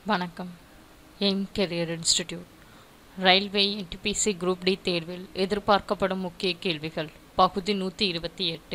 வணக்கம் Aim Career Institute railway NTPC group D தேர்வில் எதிர்பார்க்கப்படும் முக்கிய கேள்விகள் பகுதி நூற்றி இருபத்தி எட்டு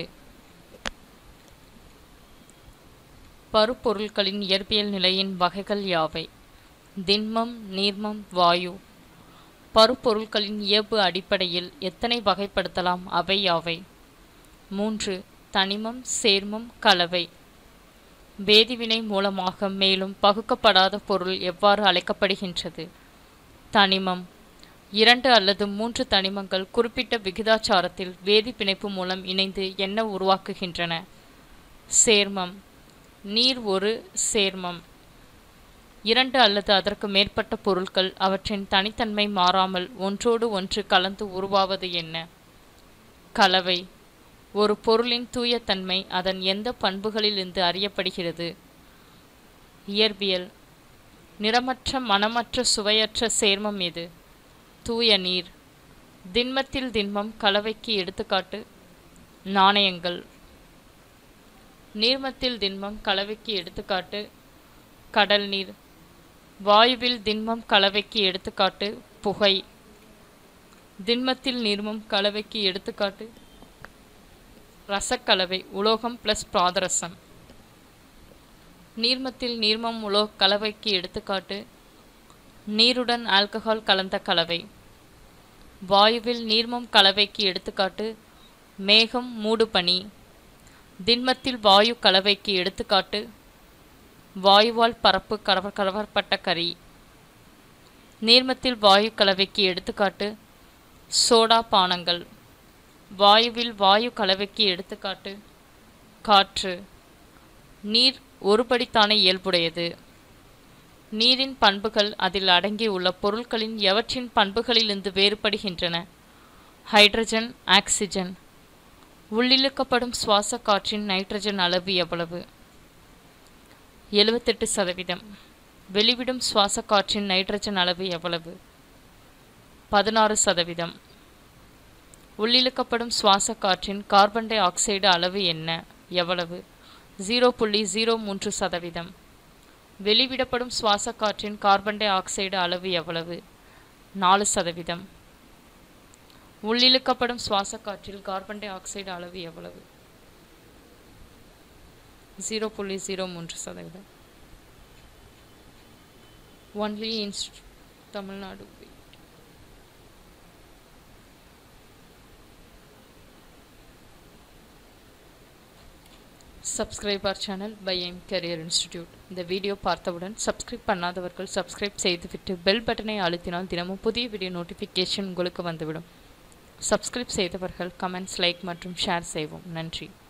பருப்பொருட்களின் இயற்பியல் நிலையின் வகைகள் யாவை திண்மம் நீர்மம் வாயு பருப்பொருட்களின் இயல்பு அடிப்படையில் எத்தனை வகைப்படுத்தலாம் அவை யாவை மூன்று தனிமம் சேர்மம் கலவை வேதிவினை மூலமாக மேலும் பகுக்கப்படாத பொருள் எவ்வாறு அழைக்கப்படுகின்றது தனிமம் இரண்டு அல்லது மூன்று தனிமங்கள் குறிப்பிட்ட விகிதாச்சாரத்தில் வேதி பிணைப்பு மூலம் இணைந்து என்ன உருவாக்குகின்றன சேர்மம் நீர் ஒரு சேர்மம் இரண்டு அல்லது அதற்கு மேற்பட்ட பொருட்கள் அவற்றின் தனித்தன்மை மாறாமல் ஒன்றோடு ஒன்று கலந்து உருவாவது என்ன கலவை ஒரு பொருளின் தூய தன்மை அதன் எந்த பண்புகளிலிருந்து அறியப்படுகிறது இயற்பியல் நிறமற்ற மனமற்ற சுவையற்ற சேர்மம் எது தூய நீர் திண்மத்தில் திண்மம் கலவைக்கு எடுத்துக்காட்டு நாணயங்கள் நீர்மத்தில் திண்மம் கலவைக்கு எடுத்துக்காட்டு கடல் நீர் வாயுவில் திண்மம் கலவைக்கு எடுத்துக்காட்டு புகை திண்மத்தில் நீர்மம் கலவைக்கு எடுத்துக்காட்டு ரசக்கலவை உலோகம் பிளஸ் பாதரசம் நீர்மத்தில் நீர்மம் உலோக கலவைக்கு எடுத்துக்காட்டு நீருடன் ஆல்கஹால் கலந்த கலவை வாயுவில் நீர்மம் கலவைக்கு எடுத்துக்காட்டு மேகம் மூடுபனி திண்மத்தில் வாயு கலவைக்கு எடுத்துக்காட்டு வாயுவால் பரப்பு கலவ கலவரப்பட்ட கரி நீர்மத்தில் வாயு கலவைக்கு எடுத்துக்காட்டு சோடா பானங்கள் வாயுவில் வாயு கலவைக்கு எடுத்துக்காட்டு காற்று நீர் ஒருபடித்தான இயல்புடையது நீரின் பண்புகள் அதில் அடங்கியுள்ள பொருட்களின் எவற்றின் பண்புகளிலிருந்து வேறுபடுகின்றன ஹைட்ரஜன் ஆக்சிஜன் உள்ளிழுக்கப்படும் சுவாச காற்றின் நைட்ரஜன் அளவு எவ்வளவு எழுபத்தெட்டு சதவீதம் வெளிவிடும் சுவாச காற்றின் நைட்ரஜன் அளவு எவ்வளவு பதினாறு சதவீதம் உள்ளிழுக்கப்படும் சுவாச காற்றின் கார்பன் டை ஆக்சைடு அளவு என்ன எவ்வளவு ஜீரோ புள்ளி ஜீரோ மூன்று சதவீதம் வெளிவிடப்படும் சுவாச காற்றின் கார்பன் டை ஆக்சைடு அளவு எவ்வளவு நாலு சதவீதம் உள்ளிழுக்கப்படும் சுவாச காற்றில் கார்பன் டை ஆக்சைடு அளவு எவ்வளவு ஜீரோ புள்ளி ஜீரோ மூன்று சதவீதம் ஒன்லி இன்ஸ்ட் தமிழ்நாடு சப்ஸ்கிரைப் அவர் channel by Aim Career Institute இந்த வீடியோ பார்த்தவுடன் சப்ஸ்கிரைப் பண்ணாதவர்கள் சப்ஸ்கிரைப் செய்துவிட்டு பெல் பட்டனை அழுத்தினால் தினமும் புதிய வீடியோ நோட்டிஃபிகேஷன் உங்களுக்கு வந்துவிடும் சப்ஸ்கிரைப் செய்தவர்கள் கமெண்ட்ஸ் லைக் மற்றும் ஷேர் செய்வோம் நன்றி